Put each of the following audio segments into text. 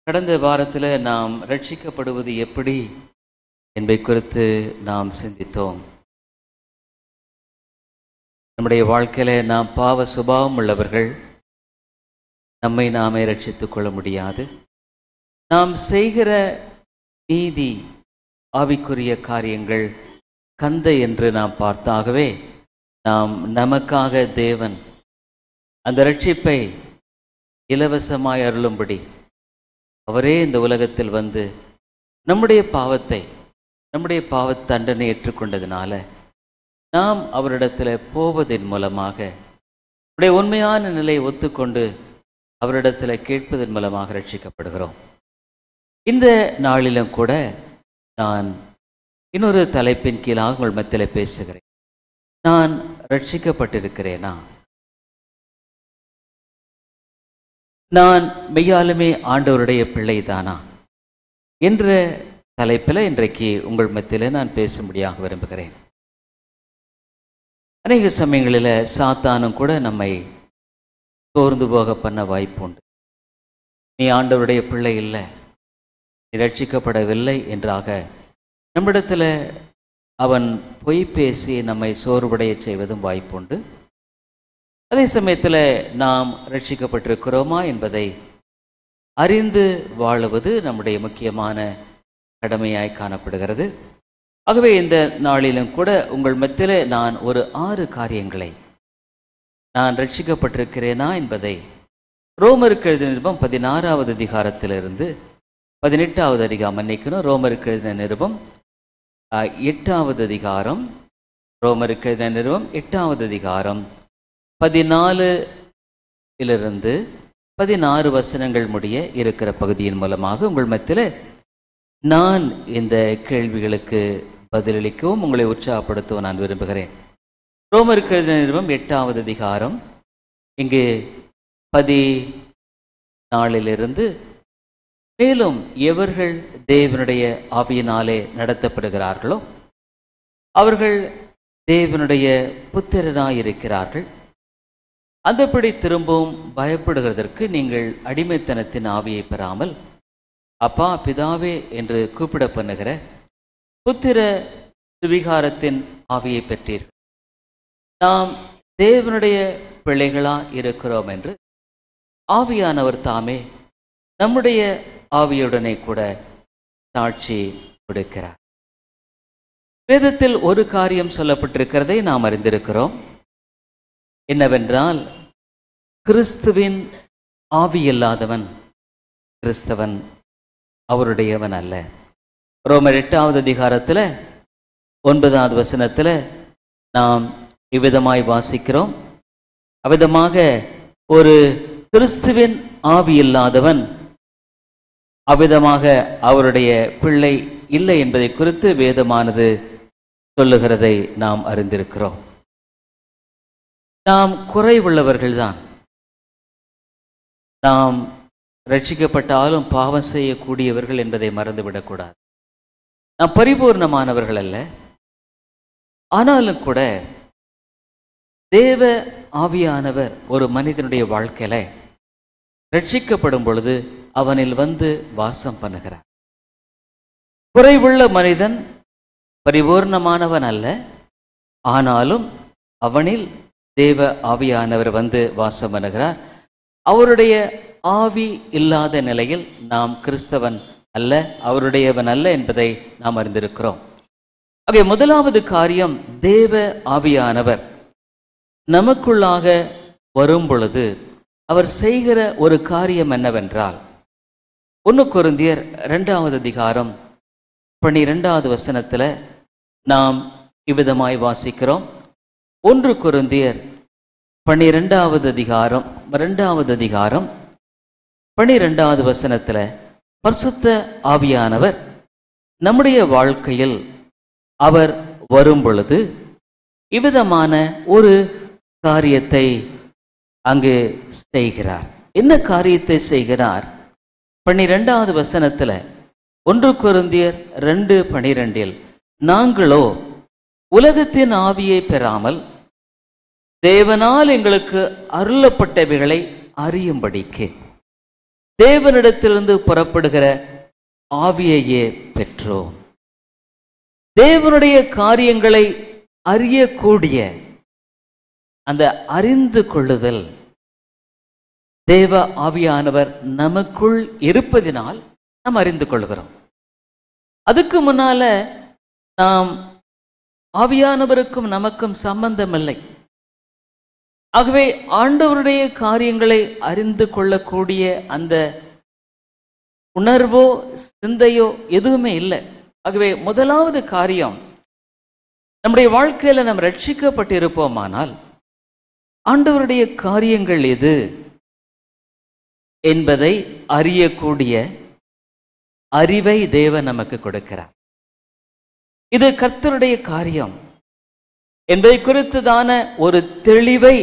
கடந்த வாரத்தில் நாம் ரட்சிக்கப்படுவது எப்படி என்பதை குறித்து நாம் சிந்தித்தோம் நம்முடைய வாழ்க்கையில நாம் பாவ சுபாவம் உள்ளவர்கள் நம்மை நாமே ரட்சித்துக் கொள்ள முடியாது நாம் செய்கிற நீதி ஆவிக்குரிய காரியங்கள் கந்தை என்று நாம் பார்த்தாகவே நாம் நமக்காக தேவன் அந்த ரட்சிப்பை இலவசமாய் அருளும்படி அவரே இந்த உலகத்தில் வந்து நம்முடைய பாவத்தை நம்முடைய பாவ தண்டனை ஏற்றுக்கொண்டதுனால நாம் அவரிடத்தில் போவதன் மூலமாக நம்முடைய உண்மையான நிலையை ஒத்துக்கொண்டு அவரிடத்தில் கேட்பதன் மூலமாக ரட்சிக்கப்படுகிறோம் இந்த நாளிலும் கூட நான் இன்னொரு தலைப்பின் கீழாக உங்கள் மத்தியில் பேசுகிறேன் நான் ரட்சிக்கப்பட்டிருக்கிறேனா நான் மெய்யாலுமே ஆண்டவருடைய பிள்ளைதானா என்ற தலைப்பில் இன்றைக்கு உங்கள் மத்தியில் நான் பேசும்படியாக விரும்புகிறேன் அநேக சமயங்களில் சாத்தானும் கூட நம்மை சோர்ந்து போக பண்ண வாய்ப்பு உண்டு நீ ஆண்டவருடைய பிள்ளை இல்லை நீ ரட்சிக்கப்படவில்லை என்றாக நம்மிடத்தில் அவன் பொய் பேசி நம்மை சோர்வடைய செய்வதும் வாய்ப்புண்டு அதே சமயத்தில் நாம் ரட்சிக்கப்பட்டிருக்கிறோமா என்பதை அறிந்து வாழுவது நம்முடைய முக்கியமான கடமையாய் காணப்படுகிறது ஆகவே இந்த நாளிலும் கூட உங்கள் மத்தியில் நான் ஒரு ஆறு காரியங்களை நான் ரட்சிக்கப்பட்டிருக்கிறேனா என்பதை ரோமருக்கு எழுதின நிருபம் பதினாறாவது அதிகாரத்திலிருந்து பதினெட்டாவது அதிகாரம் மன்னிக்கணும் ரோமருக்கு எழுதின நிருபம் அஹ், எட்டாவது அதிகாரம் ரோமருக்கு எழுதின நிருபம் எட்டாவது அதிகாரம் பதினாலு இலிருந்து பதினாறு வசனங்கள் முடிய இருக்கிற பகுதியின் மூலமாக உங்கள் மத்தியில் நான் இந்த கேள்விகளுக்கு பதிலளிக்கவும் உங்களை உற்சாகப்படுத்தவும் நான் விரும்புகிறேன் ரோமருக்கு எழுதின நிருபம் எட்டாவது அதிகாரம் இங்கு பதி நாளிலிருந்து மேலும் எவர்கள் தேவனுடைய ஆவியினாலே நடத்தப்படுகிறார்களோ அவர்கள் தேவனுடைய புத்திரராயிருக்கிறார்கள் அந்தபடி திரும்பவும் பயப்படுகிறதற்கு நீங்கள் அடிமைத்தனத்தின் ஆவியை பெறாமல் அப்பா பிதாவே என்று கூப்பிட பண்ணுகிற புத்திர சுவிகாரத்தின் ஆவியை பெற்றீர்கள் நாம் தேவனுடைய பிள்ளைகளா இருக்கிறோம் என்று ஆவியானவர் தாமே நம்முடைய ஆவியுடனே கூட சாட்சி கொடுக்கிறார் வேதத்தில் ஒரு காரியம் சொல்லப்பட்டிருக்கிறதை நாம் அறிந்திருக்கிறோம் என்னவென்றால் கிறிஸ்துவின் ஆவி இல்லாதவன் கிறிஸ்தவன் அவருடையவன் அல்ல ரோமர் எட்டாவது அதிகாரத்தில் ஒன்பதாவது வசனத்தில் நாம் இவ்விதமாய் வாசிக்கிறோம் அவ்விதமாக ஒரு கிறிஸ்துவின் ஆவி இல்லாதவன் அவ்விதமாக அவருடைய பிள்ளை இல்லை என்பதை குறித்து வேதமானது சொல்லுகிறதை நாம் அறிந்திருக்கிறோம் நாம் குறைவுள்ளவர்கள்தான் நாம் ரட்சிக்கப்பட்டாலும் பாவம் செய்யக்கூடியவர்கள் என்பதை மறந்துவிடக்கூடாது நாம் பரிபூர்ணமானவர்கள் அல்ல ஆனாலும் கூட தேவ ஆவியானவர் ஒரு மனிதனுடைய வாழ்க்கையில ரட்சிக்கப்படும் பொழுது அவனில் வந்து வாசம் பண்ணுகிறார் குறைவுள்ள மனிதன் பரிபூர்ணமானவன் அல்ல ஆனாலும் அவனில் தேவ ஆவியானவர் வந்து வாசம் பண்ணுகிறார் அவருடைய ஆவி இல்லாத நிலையில் நாம் கிறிஸ்தவன் அல்ல அவருடையவன் அல்ல என்பதை நாம் அறிந்திருக்கிறோம் ஆகவே முதலாவது காரியம் தேவ ஆவியானவர் நமக்குள்ளாக வரும் பொழுது அவர் செய்கிற ஒரு காரியம் என்னவென்றால் ஒன்று கொருந்தியர் இரண்டாவது அதிகாரம் பன்னிரெண்டாவது வசனத்தில் நாம் இவ்விதமாய் வாசிக்கிறோம் ஒன்று கொருந்தியர் பன்னிரெண்டாவது அதிகாரம் இரண்டாவது அதிகாரம் பன்னிரெண்டாவது வசனத்தில் பரிசுத்த ஆவியானவர் நம்முடைய வாழ்க்கையில் அவர் வரும் பொழுது இவ்விதமான ஒரு காரியத்தை அங்கு செய்கிறார் என்ன காரியத்தை செய்கிறார் பன்னிரெண்டாவது வசனத்துல ஒன்று கொருந்தியர் ரெண்டு பனிரெண்டில் நாங்களோ உலகத்தின் ஆவியை பெறாமல் தேவனால் எங்களுக்கு அருளப்பட்டவைகளை அறியும்படிக்கு தேவனிடத்திலிருந்து புறப்படுகிற ஆவியையே பெற்றோம் தேவனுடைய காரியங்களை அறியக்கூடிய அந்த அறிந்து கொள்ளுதல் தேவ ஆவியானவர் நமக்குள் இருப்பதினால் நாம் அறிந்து கொள்கிறோம் அதுக்கு முன்னால நாம் ஆவியானவருக்கும் நமக்கும் சம்பந்தம் இல்லை ஆகவே ஆண்டவருடைய காரியங்களை அறிந்து கொள்ளக்கூடிய அந்த உணர்வோ சிந்தையோ எதுவுமே இல்லை ஆகவே முதலாவது காரியம் நம்முடைய வாழ்க்கையில நாம் ரட்சிக்கப்பட்டிருப்போமானால் ஆண்டவருடைய காரியங்கள் எது என்பதை அறியக்கூடிய அறிவை தேவன் நமக்கு கொடுக்கிறார் இது கர்த்தருடைய காரியம் என்பதை குறித்துதான ஒரு தெளிவை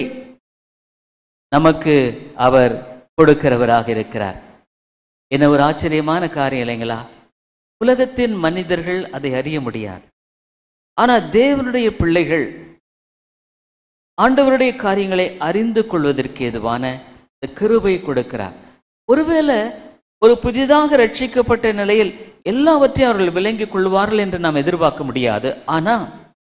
நமக்கு அவர் கொடுக்கிறவராக இருக்கிறார் என்ன ஒரு ஆச்சரியமான காரியம் இல்லைங்களா உலகத்தின் மனிதர்கள் அதை அறிய முடியாது ஆனா தேவனுடைய பிள்ளைகள் ஆண்டவருடைய காரியங்களை அறிந்து கொள்வதற்கு ஏதுவான இந்த கிருபை கொடுக்கிறார் ஒருவேளை ஒரு புதிதாக ரட்சிக்கப்பட்ட நிலையில் எல்லாவற்றையும் அவர்கள் விளங்கிக் கொள்வார்கள் என்று நாம் எதிர்பார்க்க முடியாது ஆனா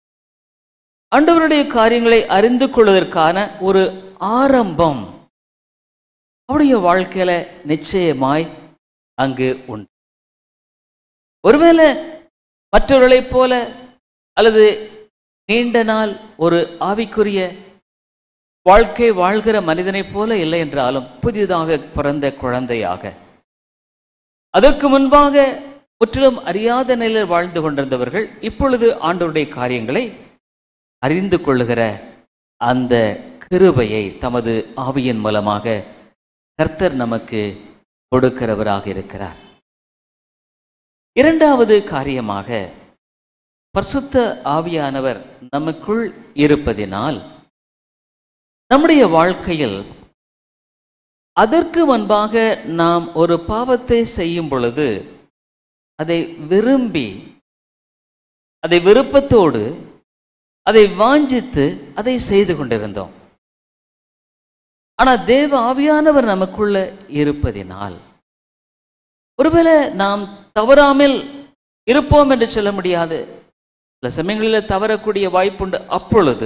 ஆண்டவருடைய காரியங்களை அறிந்து கொள்வதற்கான ஒரு ஆரம்பம் அவருடைய வாழ்க்கையில நிச்சயமாய் அங்கு உண்டு ஒருவேளை மற்றவர்களைப் போல அல்லது நீண்ட நாள் ஒரு ஆவிக்குரிய வாழ்க்கை வாழ்கிற மனிதனைப் போல இல்லை என்றாலும் புதிதாக பிறந்த குழந்தையாக அதற்கு முன்பாக முற்றிலும் அறியாத நிலையில் வாழ்ந்து கொண்டிருந்தவர்கள் இப்பொழுது ஆண்டவருடைய காரியங்களை அறிந்து கொள்ளுகிற அந்த கிருபையை தமது ஆவியின் மூலமாக கர்த்தர் நமக்கு கொடுக்கிறவராக இருக்கிறார் இரண்டாவது காரியமாக பரிசுத்த ஆவியானவர் நமக்குள் இருப்பதினால் நம்முடைய வாழ்க்கையில் அதற்கு முன்பாக நாம் ஒரு பாவத்தை செய்யும் பொழுது அதை விரும்பி அதை விருப்பத்தோடு அதை வாஞ்சித்து அதை செய்து கொண்டிருந்தோம் ஆனா தேவ ஆவியானவர் நமக்குள்ள இருப்பதினால் ஒருவேளை நாம் தவறாமல் இருப்போம் என்று சொல்ல முடியாது சில சமயங்களில் தவறக்கூடிய வாய்ப்புண்டு அப்பொழுது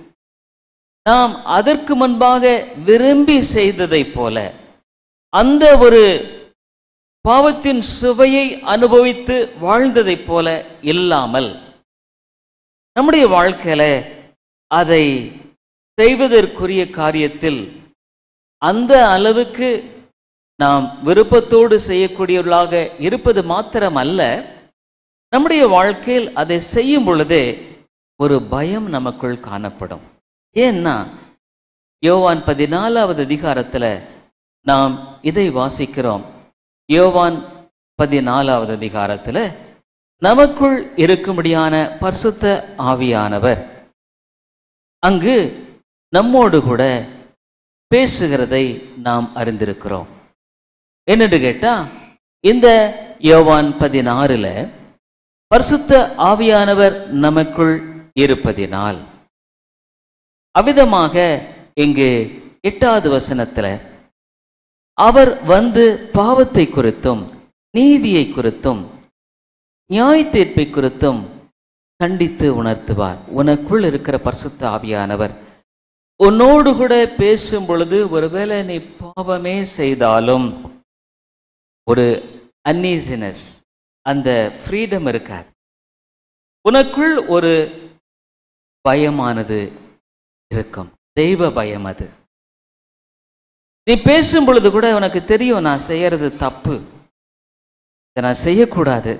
நாம் அதற்கு முன்பாக விரும்பி செய்ததைப் போல அந்த ஒரு பாவத்தின் சுவையை அனுபவித்து வாழ்ந்ததைப் போல இல்லாமல் நம்முடைய வாழ்க்கையில அதை செய்வதற்குரிய காரியத்தில் அந்த அளவுக்கு நாம் விருப்பத்தோடு செய்யக்கூடியவர்களாக இருப்பது மாத்திரம் அல்ல நம்முடைய வாழ்க்கையில் அதை செய்யும் பொழுதே ஒரு பயம் நமக்குள் காணப்படும் ஏன்னா யோவான் பதினாலாவது அதிகாரத்துல நாம் இதை வாசிக்கிறோம் யோவான் பதினாலாவது அதிகாரத்துல நமக்குள் இருக்கும்படியான பரிசுத்த ஆவியானவர் அங்கு நம்மோடு கூட பேசுகிறதை நாம் அறிந்திருக்கிறோம் என்னன்னு கேட்டா இந்த யோவான் பதினாறுல பரிசுத்த ஆவியானவர் நமக்குள் இருப்பதினால் அவ்விதமாக இங்கு எட்டாவது வசனத்துல அவர் வந்து பாவத்தை குறித்தும் நீதியை குறித்தும் நியாய தீர்ப்பை குறித்தும் கண்டித்து உணர்த்துவார் உனக்குள் இருக்கிற பரிசுத்த ஆவியானவர் உன்னோடு கூட பேசும் பொழுது ஒருவேளை நீ பாவமே செய்தாலும் ஒரு அன்னீசினஸ் அந்த ஃப்ரீடம் இருக்காது உனக்குள் ஒரு பயமானது இருக்கும் தெய்வ பயம் அது நீ பேசும் பொழுது கூட உனக்கு தெரியும் நான் செய்யறது தப்பு இதை நான் செய்யக்கூடாது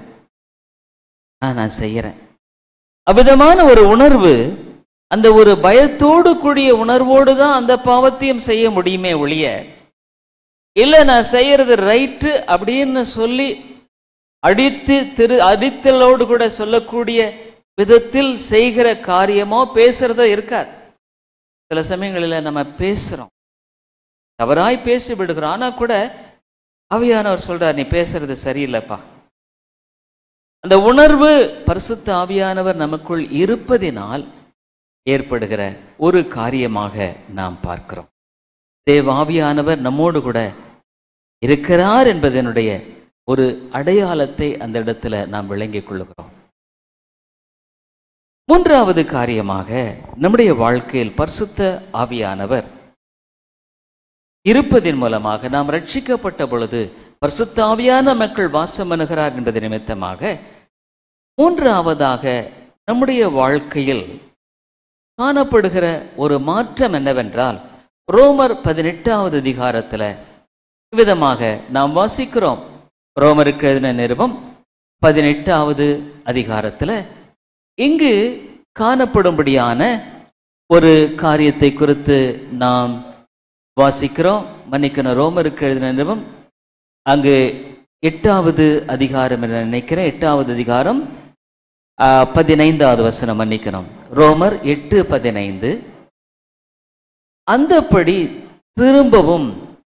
ஆனா நான் செய்யறேன் அவ்விதமான ஒரு உணர்வு அந்த ஒரு பயத்தோடு கூடிய உணர்வோடு தான் அந்த பாவத்தையும் செய்ய முடியுமே ஒழிய இல்லை நான் செய்யறது ரைட்டு அப்படின்னு சொல்லி அடித்து திரு அடித்தலோடு கூட சொல்லக்கூடிய விதத்தில் செய்கிற காரியமோ பேசுறதோ இருக்காது சில சமயங்களில் நம்ம பேசுறோம் தவறாய் பேசி விடுகிறோம் ஆனா கூட ஆவியானவர் சொல்றார் நீ பேசுறது சரியில்லைப்பா அந்த உணர்வு பரிசுத்த ஆவியானவர் நமக்குள் இருப்பதினால் ஏற்படுகிற ஒரு காரியமாக நாம் பார்க்கிறோம் தேவ ஆவியானவர் நம்மோடு கூட இருக்கிறார் என்பதனுடைய ஒரு அடையாளத்தை அந்த இடத்துல நாம் விளங்கிக் கொள்கிறோம் மூன்றாவது காரியமாக நம்முடைய வாழ்க்கையில் பரிசுத்த ஆவியானவர் இருப்பதின் மூலமாக நாம் ரட்சிக்கப்பட்ட பொழுது பரிசுத்த ஆவியான மக்கள் வாசம் பண்ணுகிறார் என்பது நிமித்தமாக மூன்றாவதாக நம்முடைய வாழ்க்கையில் காணப்படுகிற ஒரு மாற்றம் என்னவென்றால் ரோமர் பதினெட்டாவது அதிகாரத்தில் விதமாக நாம் வாசிக்கிறோம் ரோமருக்கு எழுதின நிருபம் பதினெட்டாவது அதிகாரத்தில் இங்கு காணப்படும்படியான ஒரு காரியத்தை குறித்து நாம் வாசிக்கிறோம் மன்னிக்கணும் ரோமருக்கு எழுதின நிருபம் அங்கு எட்டாவது அதிகாரம் என்று நினைக்கிறேன் எட்டாவது அதிகாரம் ஆ, பதினைந்தாவது வசனம் மன்னிக்கணும் ரோமர் எட்டு பதினைந்து அந்தப்படி திரும்பவும்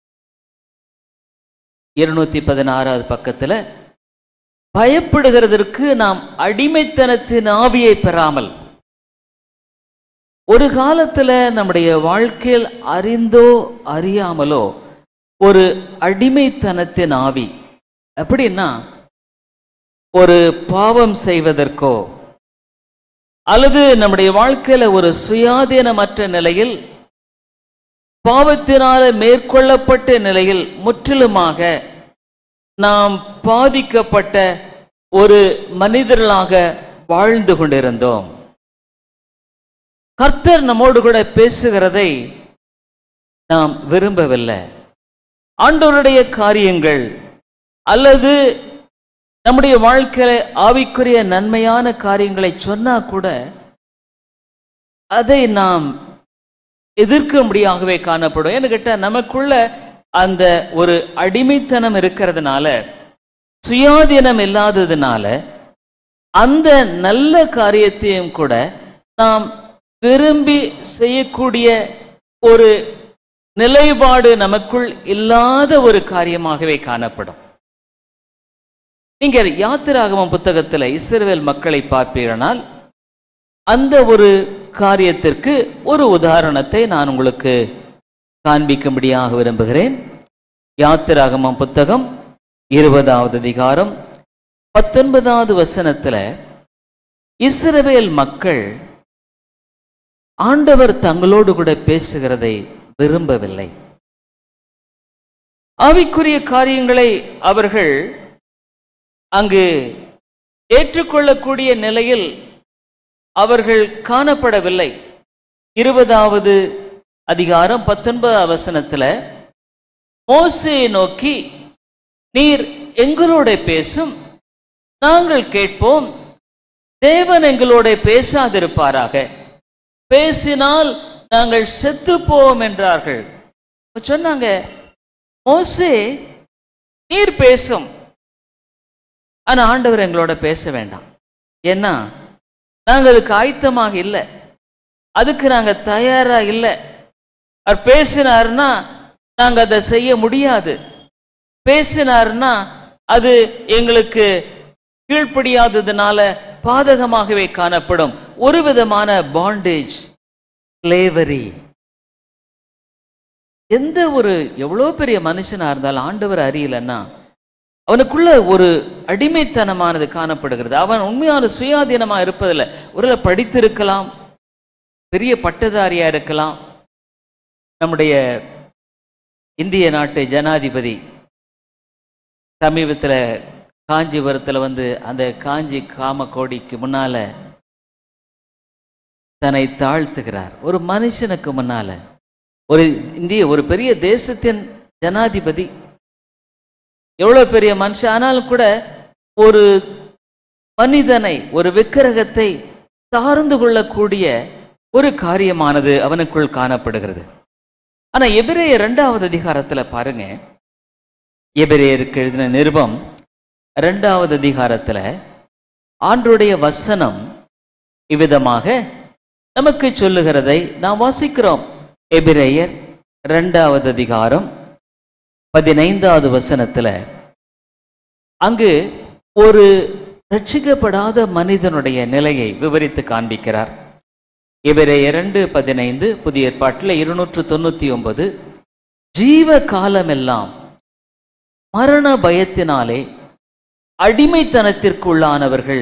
இருநூத்தி பதினாறாவது பக்கத்துல பயப்படுகிறதற்கு நாம் அடிமைத்தனத்தின் ஆவியை பெறாமல் ஒரு காலத்துல நம்முடைய வாழ்க்கையில் அறிந்தோ அறியாமலோ ஒரு அடிமைத்தனத்தின் ஆவி அப்படின்னா ஒரு பாவம் செய்வதற்கோ அல்லது நம்முடைய வாழ்க்கையில ஒரு சுயாதீனமற்ற நிலையில் பாவத்தினால மேற்கொள்ளப்பட்ட நிலையில் முற்றிலுமாக நாம் பாதிக்கப்பட்ட ஒரு மனிதர்களாக வாழ்ந்து கொண்டிருந்தோம் கர்த்தர் நம்மோடு கூட பேசுகிறதை நாம் விரும்பவில்லை ஆண்டவருடைய காரியங்கள் அல்லது நம்முடைய வாழ்க்கையில ஆவிக்குரிய நன்மையான காரியங்களை சொன்னா கூட அதை நாம் எதிர்க்கும்படியாகவே காணப்படும் ஏன்னு கேட்டா நமக்குள்ள அந்த ஒரு அடிமைத்தனம் இருக்கிறதுனால சுயாதீனம் இல்லாததுனால அந்த நல்ல காரியத்தையும் கூட நாம் விரும்பி செய்யக்கூடிய ஒரு நிலைப்பாடு நமக்குள் இல்லாத ஒரு காரியமாகவே காணப்படும் நீங்க யாத்திராகமம் புத்தகத்தில் இஸ்ரவேல் மக்களை பார்ப்பீர்களானால் அந்த ஒரு காரியத்திற்கு ஒரு உதாரணத்தை நான் உங்களுக்கு காண்பிக்கும்படியாக விரும்புகிறேன் யாத்திராகமம் புத்தகம் இருபதாவது அதிகாரம் பத்தொன்பதாவது வசனத்துல இஸ்ரவேல் மக்கள் ஆண்டவர் தங்களோடு கூட பேசுகிறதை விரும்பவில்லை ஆவிக்குரிய காரியங்களை அவர்கள் அங்கு ஏற்றுக்கொள்ளக்கூடிய நிலையில் அவர்கள் காணப்படவில்லை இருபதாவது அதிகாரம் பத்தொன்பதாவது வசனத்துல மோசையை நோக்கி நீர் எங்களோட பேசும் நாங்கள் கேட்போம் தேவன் எங்களோட பேசாதிருப்பாராக பேசினால் நாங்கள் செத்து போவோம் என்றார்கள் அப்ப சொன்னாங்க மோசே நீர் பேசும் ஆனா ஆண்டவர் எங்களோட பேச வேண்டாம் ஏன்னா நாங்க அதுக்கு ஆயத்தமாக இல்லை அதுக்கு நாங்க தயாரா இல்லை அவர் பேசினார்னா நாங்க அதை செய்ய முடியாது பேசினார்னா அது எங்களுக்கு கீழ்ப்படியாததுனால பாதகமாகவே காணப்படும் ஒரு விதமான பாண்டேஜ் ஸ்லேவரி எந்த ஒரு எவ்வளோ பெரிய மனுஷனா இருந்தாலும் ஆண்டவர் அறியலன்னா அவனுக்குள்ள ஒரு அடிமைத்தனமானது காணப்படுகிறது அவன் உண்மையான சுயாதீனமா இருப்பதில்லை ஒருவேளை படித்திருக்கலாம் பெரிய பட்டதாரியா இருக்கலாம் நம்முடைய இந்திய நாட்டு ஜனாதிபதி சமீபத்தில் காஞ்சிபுரத்தில் வந்து அந்த காஞ்சி காமகோடிக்கு முன்னால தன்னை தாழ்த்துகிறார் ஒரு மனுஷனுக்கு முன்னால ஒரு இந்திய ஒரு பெரிய தேசத்தின் ஜனாதிபதி எவ்வளவு பெரிய மனுஷன் ஆனாலும் கூட ஒரு மனிதனை ஒரு விக்கிரகத்தை சார்ந்து கொள்ளக்கூடிய ஒரு காரியமானது அவனுக்குள் காணப்படுகிறது ஆனா எபிரேய இரண்டாவது அதிகாரத்துல பாருங்க எபிரேயருக்கு எழுதின நிருபம் இரண்டாவது அதிகாரத்துல ஆண்டுடைய வசனம் இவ்விதமாக நமக்கு சொல்லுகிறதை நாம் வாசிக்கிறோம் எபிரேயர் இரண்டாவது அதிகாரம் பதினைந்தாவது வசனத்துல அங்கு ஒரு ரட்சிக்கப்படாத மனிதனுடைய நிலையை விவரித்து காண்பிக்கிறார் இவரை இரண்டு பதினைந்து புதிய ஏற்பாட்டில் இருநூற்று தொண்ணூத்தி ஒன்பது ஜீவ காலமெல்லாம் மரண பயத்தினாலே அடிமைத்தனத்திற்குள்ளானவர்கள்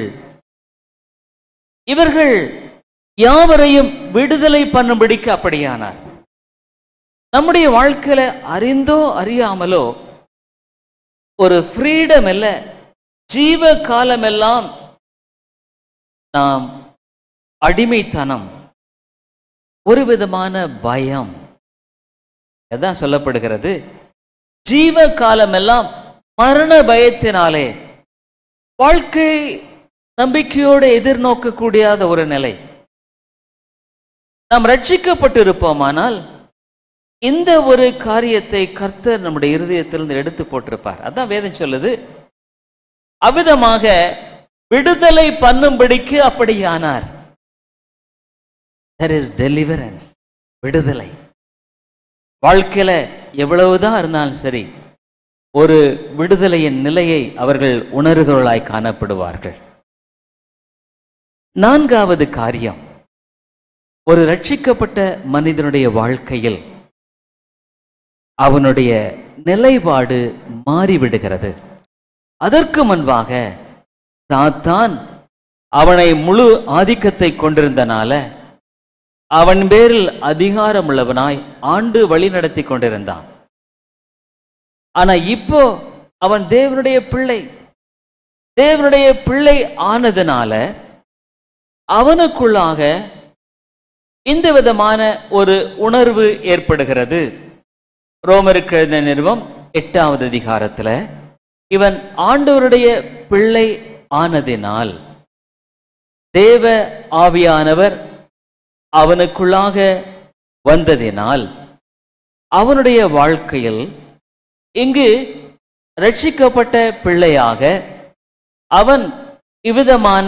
இவர்கள் யாவரையும் விடுதலை பண்ணும்படிக்கு அப்படியானார் நம்முடைய வாழ்க்கையில அறிந்தோ அறியாமலோ ஒரு ஃப்ரீடம் இல்ல ஜீவ காலமெல்லாம் நாம் அடிமைத்தனம் ஒரு விதமான பயம் அதான் சொல்லப்படுகிறது ஜீவ காலமெல்லாம் மரண பயத்தினாலே வாழ்க்கை நம்பிக்கையோடு எதிர்நோக்கக்கூடியாத ஒரு நிலை நாம் ரட்சிக்கப்பட்டிருப்போமானால் இந்த ஒரு காரியத்தை கர்த்தர் நம்முடைய இருதயத்திலிருந்து எடுத்து போட்டிருப்பார் அதான் வேதம் சொல்லுது அவ்விதமாக விடுதலை பண்ணும்படிக்கு அப்படியானார் there is deliverance விடுதலை வாழ்க்கையில எவ்வளவுதான் இருந்தாலும் சரி ஒரு விடுதலையின் நிலையை அவர்கள் உணர்கிறவர்களாய் காணப்படுவார்கள் நான்காவது காரியம் ஒரு ரட்சிக்கப்பட்ட மனிதனுடைய வாழ்க்கையில் அவனுடைய நிலைப்பாடு மாறிவிடுகிறது அதற்கு முன்பாக சாத்தான் அவனை முழு ஆதிக்கத்தை கொண்டிருந்தனால அவன் பேரில் அதிகாரம் உள்ளவனாய் ஆண்டு வழி நடத்தி கொண்டிருந்தான் ஆனா இப்போ அவன் தேவனுடைய பிள்ளை தேவனுடைய பிள்ளை ஆனதுனால அவனுக்குள்ளாக இந்த விதமான ஒரு உணர்வு ஏற்படுகிறது ரோமருக்கு எழுதின நிறுவம் எட்டாவது அதிகாரத்துல இவன் ஆண்டவருடைய பிள்ளை ஆனதினால் தேவ ஆவியானவர் அவனுக்குள்ளாக வந்ததினால் அவனுடைய வாழ்க்கையில் இங்கு ரட்சிக்கப்பட்ட பிள்ளையாக அவன் இவ்விதமான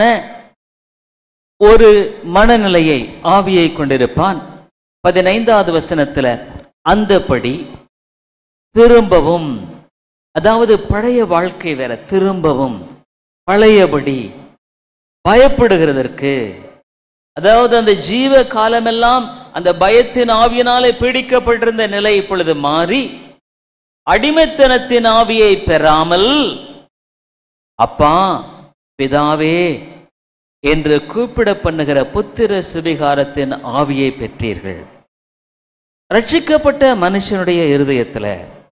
ஒரு மனநிலையை ஆவியை கொண்டிருப்பான் பதினைந்தாவது வசனத்துல அந்தப்படி திரும்பவும் அதாவது பழைய வாழ்க்கை வேற திரும்பவும் பழையபடி பயப்படுகிறதற்கு அதாவது அந்த ஜீவ காலமெல்லாம் அந்த பயத்தின் ஆவியினாலே பீடிக்கப்பட்டிருந்த நிலை இப்பொழுது மாறி அடிமைத்தனத்தின் ஆவியை பெறாமல் அப்பா பிதாவே என்று கூப்பிட பண்ணுகிற புத்திர சுவிகாரத்தின் ஆவியை பெற்றீர்கள் ரட்சிக்கப்பட்ட மனுஷனுடைய இருதயத்துல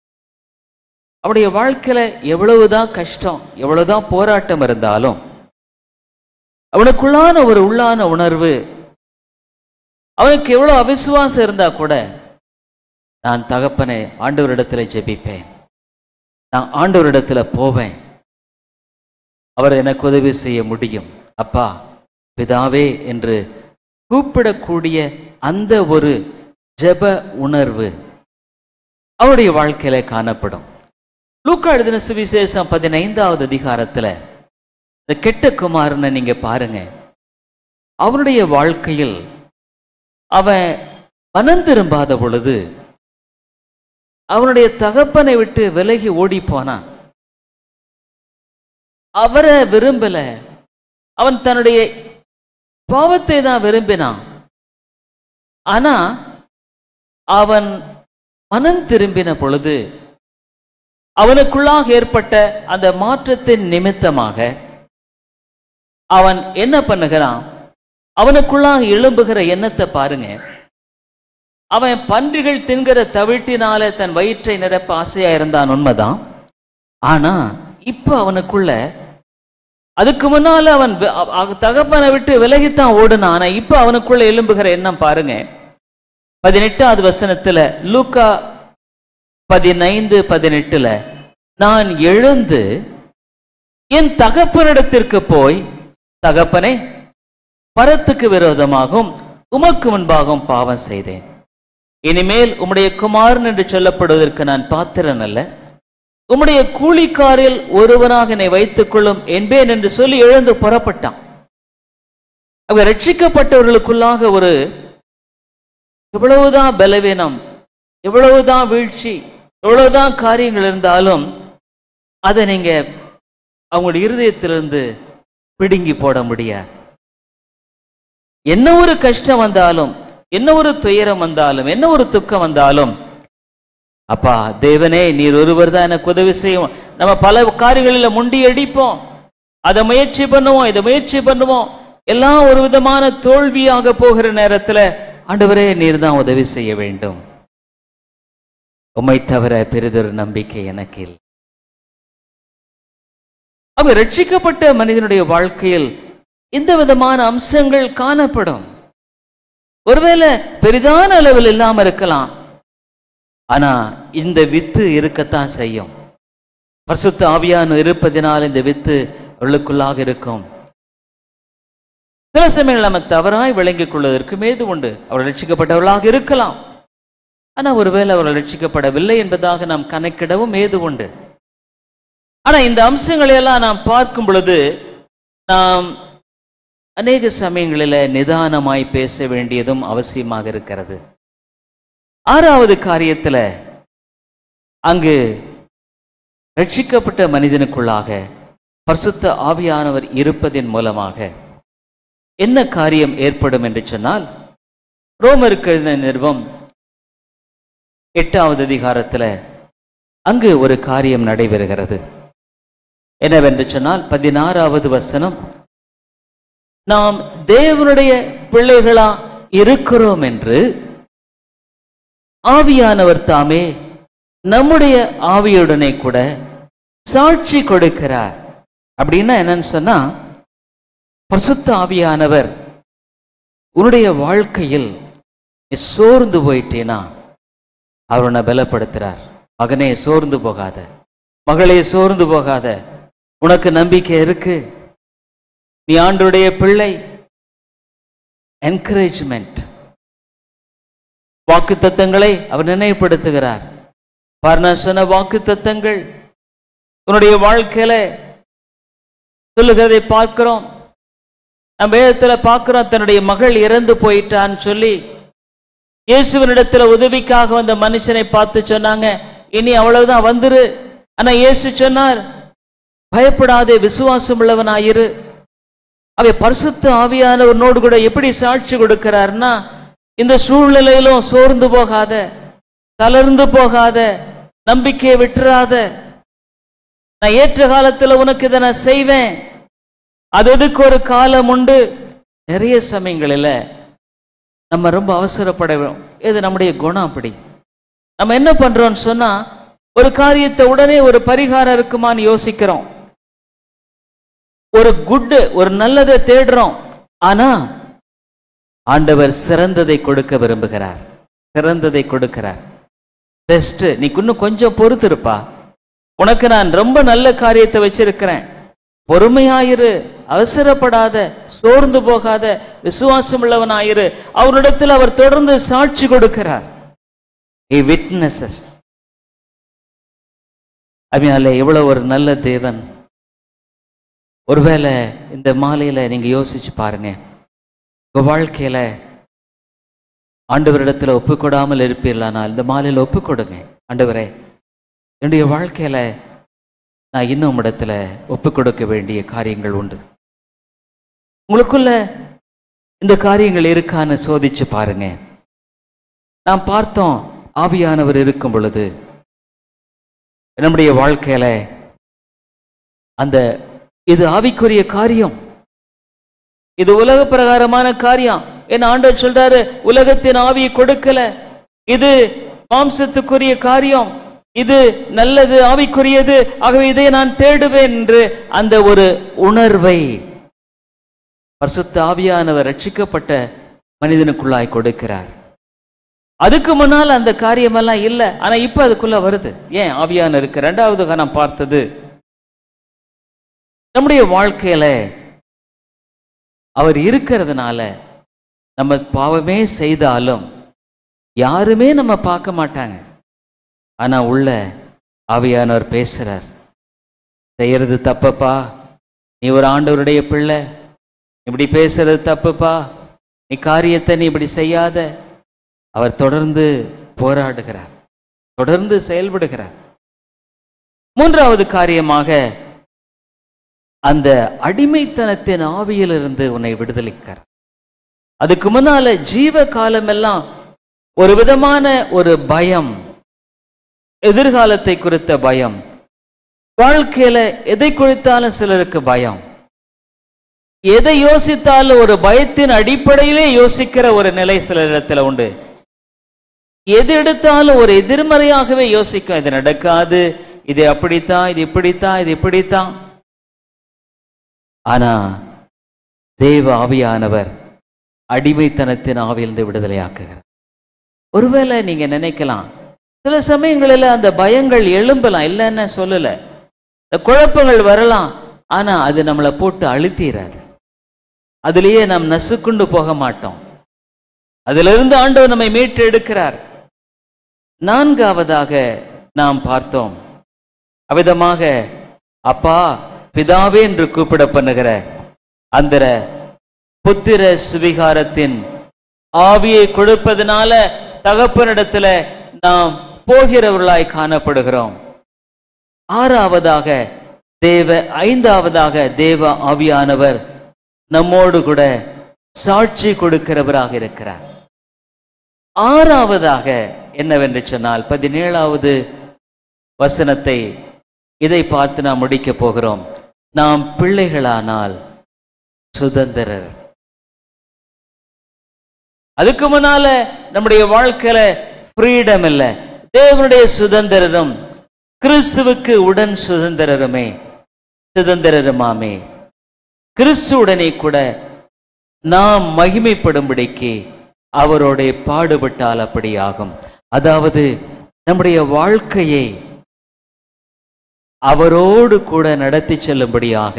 அவருடைய வாழ்க்கையில எவ்வளவுதான் கஷ்டம் எவ்வளவுதான் போராட்டம் இருந்தாலும் அவனுக்குள்ளான ஒரு உள்ளான உணர்வு அவனுக்கு எவ்வளவு அவிசுவாசம் இருந்தா கூட நான் தகப்பனை ஆண்டவரிடத்துல ஜெபிப்பேன் நான் ஆண்டவரிடத்துல போவேன் அவர் எனக்கு உதவி செய்ய முடியும் அப்பா பிதாவே என்று கூப்பிடக்கூடிய அந்த ஒரு ஜெப உணர்வு அவருடைய வாழ்க்கையில காணப்படும் லூக்கா எழுதின சுவிசேஷம் பதினைந்தாவது அதிகாரத்துல இந்த கெட்ட குமாரனை நீங்க பாருங்க அவனுடைய வாழ்க்கையில் அவன் மனம் திரும்பாத பொழுது அவனுடைய தகப்பனை விட்டு விலகி ஓடி போனான் அவரை விரும்பல அவன் தன்னுடைய பாவத்தை தான் விரும்பினான் ஆனா அவன் மனம் திரும்பின பொழுது அவனுக்குள்ளாக ஏற்பட்ட அந்த மாற்றத்தின் நிமித்தமாக அவன் என்ன பண்ணுகிறான் அவனுக்குள்ளாக எழும்புகிற எண்ணத்தை பாருங்க அவன் பன்றிகள் தின்கிற தவிட்டினால தன் வயிற்றை நிரப்ப ஆசையா இருந்தான் உண்மைதான் ஆனா இப்ப அவனுக்குள்ள அதுக்கு முன்னால அவன் வி- அவ- அவ- தகப்பனை விட்டு விலகித்தான் ஓடுனான் ஆனா இப்ப அவனுக்குள்ள எழும்புகிற எண்ணம் பாருங்க பதினெட்டாவது வசனத்துல லூக்கா பதினைந்து பதினெட்டுல நான் எழுந்து என் தகப்பனிடத்திற்கு போய் தகப்பனே பரத்துக்கு விரோதமாகவும் உமக்கு முன்பாகவும் பாவம் செய்தேன் இனிமேல் உம்முடைய குமாரன் என்று சொல்லப்படுவதற்கு நான் பாத்திரன் அல்ல உம்முடைய கூலிக்காரில் ஒருவனாக என்னை வைத்துக் கொள்ளும் என்பேன் என்று சொல்லி எழுந்து புறப்பட்டான் அவங்க ரட்சிக்கப்பட்டவர்களுக்குள்ளாக ஒரு எவ்வளவுதான் பலவீனம் எவ்வளவுதான் வீழ்ச்சி எவ்வளவுதான் காரியங்கள் இருந்தாலும் அதை நீங்க அவங்களுடைய இருதயத்திலிருந்து பிடுங்கி போட முடியாது என்ன ஒரு கஷ்டம் வந்தாலும் என்ன ஒரு துயரம் வந்தாலும் என்ன ஒரு துக்கம் வந்தாலும் அப்பா தேவனே நீர் ஒருவர் தான் எனக்கு உதவி செய்யும் நம்ம பல காரியங்களில் முண்டி அடிப்போம் அதை முயற்சி பண்ணுவோம் இதை முயற்சி பண்ணுவோம் எல்லாம் ஒரு விதமான தோல்வியாக போகிற நேரத்துல ஆண்டவரே நீர் தான் உதவி செய்ய வேண்டும் உம்மை தவிர பெரிதொரு நம்பிக்கை எனக்கு இல்லை அவ ரட்சிக்கப்பட்ட மனிதனுடைய வாழ்க்கையில் இந்த விதமான அம்சங்கள் காணப்படும் ஒருவேளை பெரிதான அளவில் இல்லாம இருக்கலாம் ஆனா இந்த வித்து இருக்கத்தான் செய்யும் பரிசுத்த ஆவியான இருப்பதினால் இந்த வித்து அவளுக்குள்ளாக இருக்கும் சில சமயங்கள் நம்ம தவறாய் விளங்கிக் கொள்வதற்கு மேது உண்டு அவர்கள் ரட்சிக்கப்பட்டவர்களாக இருக்கலாம் ஆனா ஒருவேளை அவர்கள் ரட்சிக்கப்படவில்லை என்பதாக நாம் கணக்கிடவும் ஏது உண்டு ஆனா இந்த அம்சங்களை எல்லாம் நாம் பார்க்கும் பொழுது நாம் அநேக சமயங்களில நிதானமாய் பேச வேண்டியதும் அவசியமாக இருக்கிறது ஆறாவது காரியத்துல அங்கு ரட்சிக்கப்பட்ட மனிதனுக்குள்ளாக பரிசுத்த ஆவியானவர் இருப்பதின் மூலமாக என்ன காரியம் ஏற்படும் என்று சொன்னால் ரோமருக்கு எழுதின நிறுவம் எட்டாவது அதிகாரத்துல அங்கு ஒரு காரியம் நடைபெறுகிறது என்னவென்று சொன்னால் பதினாறாவது வசனம் நாம் தேவனுடைய பிள்ளைகளா இருக்கிறோம் என்று ஆவியானவர் தாமே நம்முடைய ஆவியுடனே கூட சாட்சி கொடுக்கிறார் அப்படின்னா என்னன்னு சொன்னா பரிசுத்த ஆவியானவர் உன்னுடைய வாழ்க்கையில் நீ சோர்ந்து போயிட்டேனா அவர் உன்னை பலப்படுத்துறார் மகனே சோர்ந்து போகாத மகளே சோர்ந்து போகாத உனக்கு நம்பிக்கை இருக்கு நீ ஆண்டுடைய பிள்ளை என்கரேஜ்மெண்ட் வாக்கு தத்தங்களை அவர் நினைவுபடுத்துகிறார் பாரு நான் சொன்ன வாக்கு தத்தங்கள் உன்னுடைய வாழ்க்கையில சொல்லுகிறதை பார்க்கிறோம் நம்ம வேதத்துல பார்க்கிறோம் தன்னுடைய மகள் இறந்து போயிட்டான்னு சொல்லி இயேசுவனிடத்துல உதவிக்காக வந்த மனுஷனை பார்த்து சொன்னாங்க இனி அவ்வளவுதான் வந்துரு ஆனா இயேசு சொன்னார் பயப்படாதே விசுவாசம் உள்ளவனாயிரு அவை பரிசுத்த ஆவியானவனோடு கூட எப்படி சாட்சி கொடுக்கிறார்னா இந்த சூழ்நிலையிலும் சோர்ந்து போகாத தளர்ந்து போகாத நம்பிக்கையை விட்டுறாத நான் ஏற்ற காலத்துல உனக்கு இதை நான் செய்வேன் அது அதுக்கு ஒரு காலம் உண்டு நிறைய சமயங்களில் நம்ம ரொம்ப அவசரப்பட இது நம்முடைய குணம் அப்படி நம்ம என்ன பண்றோம்னு சொன்னா ஒரு காரியத்தை உடனே ஒரு பரிகாரம் இருக்குமான்னு யோசிக்கிறோம் ஒரு குட் ஒரு நல்லதை தேடுறோம் ஆனா ஆண்டவர் சிறந்ததை கொடுக்க விரும்புகிறார் சிறந்ததை கொடுக்கிறார் பெஸ்ட் நீ இன்னும் கொஞ்சம் பொறுத்து இருப்பா உனக்கு நான் ரொம்ப நல்ல காரியத்தை வச்சிருக்கிறேன் பொறுமையாயிரு அவசரப்படாத சோர்ந்து போகாத விசுவாசம் உள்ளவனாயிரு அவரிடத்தில் அவர் தொடர்ந்து சாட்சி கொடுக்கிறார் he witnesses அதனால எவ்வளவு ஒரு நல்ல தேவன் ஒருவேளை இந்த மாலையில நீங்க யோசிச்சு பாருங்க உங்க வாழ்க்கையில ஆண்டவரிடத்துல ஒப்பு கொடாமல் இருப்பீர்களானால் இந்த மாலையில ஒப்பு கொடுங்க ஆண்டவரே என்னுடைய வாழ்க்கையில நான் இன்னும் இடத்துல ஒப்பு கொடுக்க வேண்டிய காரியங்கள் உண்டு உங்களுக்குள்ள இந்த காரியங்கள் இருக்கான்னு சோதிச்சு பாருங்க நாம் பார்த்தோம் ஆவியானவர் இருக்கும் பொழுது நம்முடைய வாழ்க்கையில அந்த இது ஆவிக்குரிய காரியம் இது உலக பிரகாரமான காரியம் என் ஆண்டவர் சொல்றாரு உலகத்தின் ஆவியை கொடுக்கல இது மாம்சத்துக்குரிய காரியம் இது நல்லது ஆவிக்குரியது ஆகவே இதை நான் தேடுவேன் என்று அந்த ஒரு உணர்வை பரிசுத்த ஆவியானவர் ரட்சிக்கப்பட்ட மனிதனுக்குள்ளாய் கொடுக்கிறார் அதுக்கு முன்னால் அந்த காரியமெல்லாம் இல்லை ஆனா இப்ப அதுக்குள்ள வருது ஏன் ஆவியான இருக்கு ரெண்டாவது நான் பார்த்தது நம்முடைய வாழ்க்கையில அவர் இருக்கிறதுனால நம்ம பாவமே செய்தாலும் யாருமே நம்ம பார்க்க மாட்டாங்க ஆனா உள்ள ஆவியானவர் பேசுறார் செய்யறது தப்பப்பா நீ ஒரு ஆண்டவருடைய பிள்ளை இப்படி பேசுறது தப்புப்பா நீ காரியத்தை நீ இப்படி செய்யாத அவர் தொடர்ந்து போராடுகிறார் தொடர்ந்து செயல்படுகிறார் மூன்றாவது காரியமாக அந்த அடிமைத்தனத்தின் ஆவியிலிருந்து உன்னை விடுதலிக்கிறார் அதுக்கு முன்னால ஜீவ காலமெல்லாம் ஒரு விதமான ஒரு பயம் எதிர்காலத்தை குறித்த பயம் வாழ்க்கையில எதை குறித்தாலும் சிலருக்கு பயம் எதை யோசித்தாலும் ஒரு பயத்தின் அடிப்படையிலே யோசிக்கிற ஒரு நிலை சிலரிடத்துல உண்டு எது எடுத்தாலும் ஒரு எதிர்மறையாகவே யோசிக்கும் இது நடக்காது இது அப்படித்தான் இது இப்படித்தான் இது இப்படித்தான் ஆனா தேவ ஆவியானவர் அடிமைத்தனத்தின் ஆவியிலிருந்து விடுதலையாக்குகிறார் ஒருவேளை நீங்க நினைக்கலாம் சில சமயங்களில் அந்த பயங்கள் எழும்பலாம் இல்லைன்னு சொல்லல இந்த குழப்பங்கள் வரலாம் ஆனா அது நம்மளை போட்டு அழுத்திராது அதிலேயே நாம் நசுக்குண்டு போக மாட்டோம் அதிலிருந்து ஆண்டவர் நம்மை மீட்டு எடுக்கிறார் நான்காவதாக நாம் பார்த்தோம் அவ்விதமாக அப்பா பிதாவே என்று கூப்பிட பண்ணுகிற அந்த புத்திர சுவிகாரத்தின் ஆவியை கொடுப்பதனால தகப்பனிடத்துல நாம் போகிறவர்களாய் காணப்படுகிறோம் ஆறாவதாக தேவ ஐந்தாவதாக தேவ ஆவியானவர் நம்மோடு கூட சாட்சி கொடுக்கிறவராக இருக்கிறார் ஆறாவதாக என்னவென்று சொன்னால் பதினேழாவது வசனத்தை இதை பார்த்து நாம் முடிக்கப் போகிறோம் நாம் பிள்ளைகளானால் சுதந்திரர் அதுக்கு முன்னால நம்முடைய வாழ்க்கையில ஃப்ரீடம் இல்லை தேவனுடைய சுதந்திரரும் கிறிஸ்துவுக்கு உடன் சுதந்திரருமே சுதந்திரருமாமே கிறிஸ்துவுடனே கூட நாம் மகிமைப்படும்படிக்கு அவரோட பாடுபட்டால் அப்படி ஆகும் அதாவது நம்முடைய வாழ்க்கையை அவரோடு கூட நடத்தி செல்லும்படியாக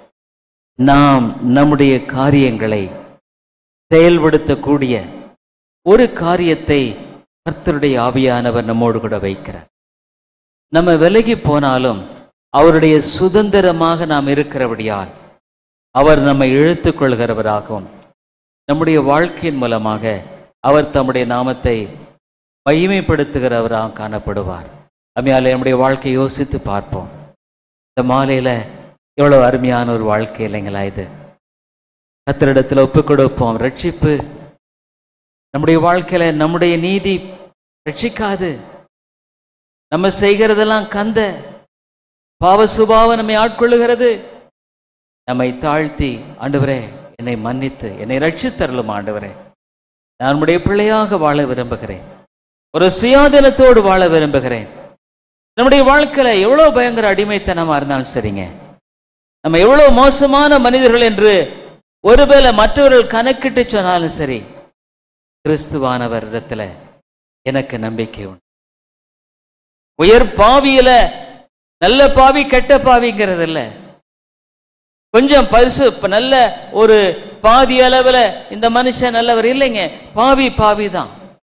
நாம் நம்முடைய காரியங்களை செயல்படுத்தக்கூடிய ஒரு காரியத்தை கர்த்தருடைய ஆவியானவர் நம்மோடு கூட வைக்கிறார் நம்ம விலகி போனாலும் அவருடைய சுதந்திரமாக நாம் இருக்கிறபடியால் அவர் நம்மை இழுத்துக் கொள்கிறவராகவும் நம்முடைய வாழ்க்கையின் மூலமாக அவர் தம்முடைய நாமத்தை மகிமைப்படுத்துகிறவராக காணப்படுவார் அம்மையாலே நம்முடைய வாழ்க்கையை யோசித்து பார்ப்போம் இந்த மாலையில எவ்வளவு அருமையான ஒரு வாழ்க்கை இல்லைங்களா இது கத்தரிடத்தில் ஒப்பு கொடுப்போம் ரட்சிப்பு நம்முடைய வாழ்க்கையில நம்முடைய நீதி ரட்சிக்காது நம்ம செய்கிறதெல்லாம் கந்த பாவ சுபாவம் நம்மை ஆட்கொள்ளுகிறது நம்மை தாழ்த்தி ஆண்டவரே என்னை மன்னித்து என்னை ரட்சித்தருளும் ஆண்டவரே நான் நம்முடைய பிள்ளையாக வாழ விரும்புகிறேன் ஒரு சுயாதீனத்தோடு வாழ விரும்புகிறேன் நம்முடைய வாழ்க்கையில எவ்வளவு பயங்கர அடிமைத்தனமா இருந்தாலும் சரிங்க நம்ம எவ்வளவு மோசமான மனிதர்கள் என்று ஒருவேளை மற்றவர்கள் கணக்கிட்டு சொன்னாலும் சரி கிறிஸ்துவானவர் இடத்துல எனக்கு நம்பிக்கை உண்டு உயர் பாவியில நல்ல பாவி கெட்ட பாவிங்கிறது இல்ல கொஞ்சம் பரிசு இப்ப நல்ல ஒரு பாதி அளவுல இந்த மனுஷன் நல்லவர் இல்லைங்க பாவி பாவி தான்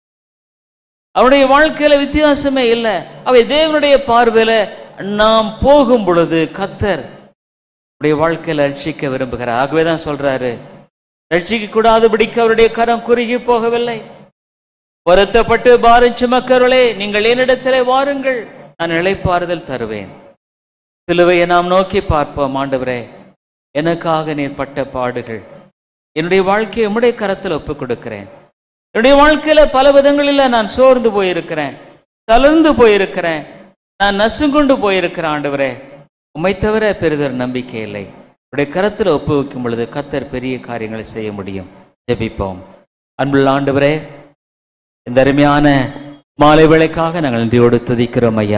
அவனுடைய வாழ்க்கையில வித்தியாசமே இல்லை அவை தேவனுடைய பார்வையில நாம் போகும் பொழுது கத்தர் அவருடைய வாழ்க்கையில ரட்சிக்க விரும்புகிறார் ஆகவே தான் சொல்றாரு ரட்சிக்க கூடாதபடிக்கு அவருடைய கரம் குறுகி போகவில்லை வருத்தப்பட்டு பாரம் சுமக்கர்களே நீங்கள் என்னிடத்திலே வாருங்கள் நான் இளைப்பாறுதல் தருவேன் சிலுவையை நாம் நோக்கி பார்ப்போம் ஆண்டவரே எனக்காக நீர் பட்ட பாடுகள் என்னுடைய வாழ்க்கையை உம்முடைய கரத்தில் ஒப்புக் கொடுக்கிறேன் என்னுடைய வாழ்க்கையில பல விதங்களில் நான் சோர்ந்து போயிருக்கிறேன் தளர்ந்து போயிருக்கிறேன் நான் நசுங்குண்டு போயிருக்கிறேன் ஆண்டவரே உம்மை தவிர பெரிதொரு நம்பிக்கை இல்லை உடைய கரத்தில் ஒப்பு வைக்கும் பொழுது கத்தர் பெரிய காரியங்களை செய்ய முடியும் ஜெபிப்போம் அன்புள்ள ஆண்டவரே இந்த அருமையான மாலை வேளைக்காக நாங்கள் நன்றியோடு துதிக்கிறோம் ஐயா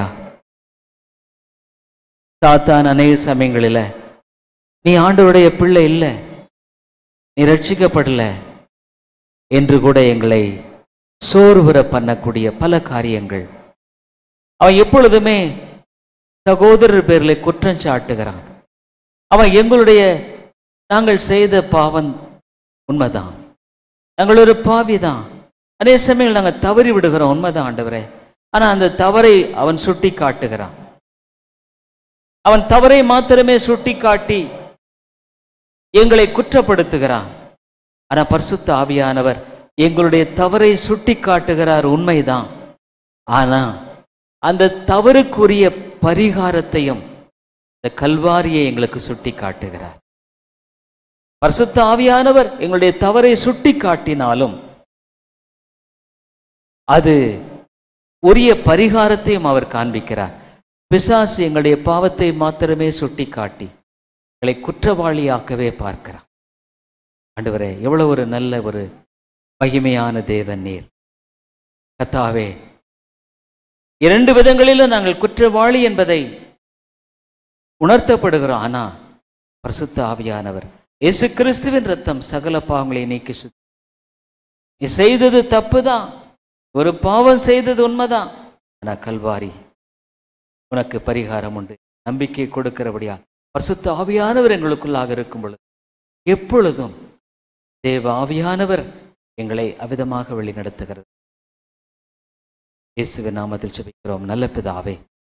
சாத்தான் அநேக சமயங்களில நீ ஆண்டவருடைய பிள்ளை இல்லை நீ ரட்சிக்கப்படல என்று கூட எங்களை சோர்வுற பண்ணக்கூடிய பல காரியங்கள் அவன் எப்பொழுதுமே சகோதரர் பேர்களை குற்றம் சாட்டுகிறான் அவன் எங்களுடைய நாங்கள் செய்த பாவம் உண்மைதான் நாங்கள் ஒரு பாவிதான் அதே சமயம் நாங்கள் தவறி விடுகிறோம் உண்மைதான் ஆண்டவரே ஆனா அந்த தவறை அவன் சுட்டி காட்டுகிறான் அவன் தவறை மாத்திரமே சுட்டி காட்டி எங்களை குற்றப்படுத்துகிறான் ஆனா பரிசுத்த ஆவியானவர் எங்களுடைய தவறை சுட்டி காட்டுகிறார் உண்மைதான் ஆனா அந்த தவறுக்குரிய பரிகாரத்தையும் இந்த கல்வாரியை எங்களுக்கு சுட்டி காட்டுகிறார் பரிசுத்த ஆவியானவர் எங்களுடைய தவறை சுட்டி காட்டினாலும் அது உரிய பரிகாரத்தையும் அவர் காண்பிக்கிறார் பிசாசு எங்களுடைய பாவத்தை மாத்திரமே சுட்டி காட்டி எங்களை குற்றவாளியாக்கவே பார்க்கிறார் ஆண்டவரே எவ்வளவு ஒரு நல்ல ஒரு மகிமையான தேவன் நீர் கத்தாவே இரண்டு விதங்களிலும் நாங்கள் குற்றவாளி என்பதை உணர்த்தப்படுகிறோம் ஆனா பரிசுத்த ஆவியானவர் இயேசு கிறிஸ்துவின் ரத்தம் சகல பாவங்களை நீக்கி சுத்தி நீ செய்தது தப்புதான் ஒரு பாவம் செய்தது உண்மைதான் ஆனா கல்வாரி உனக்கு பரிகாரம் உண்டு நம்பிக்கை கொடுக்கிறபடியா பரிசுத்த ஆவியானவர் எங்களுக்குள்ளாக இருக்கும் பொழுது எப்பொழுதும் தேவ ஆவியானவர் எங்களை அவிதமாக வழி நடத்துகிறது இயேசுவின் நாமத்தில் ஜெபிக்கிறோம் நல்ல பிதாவே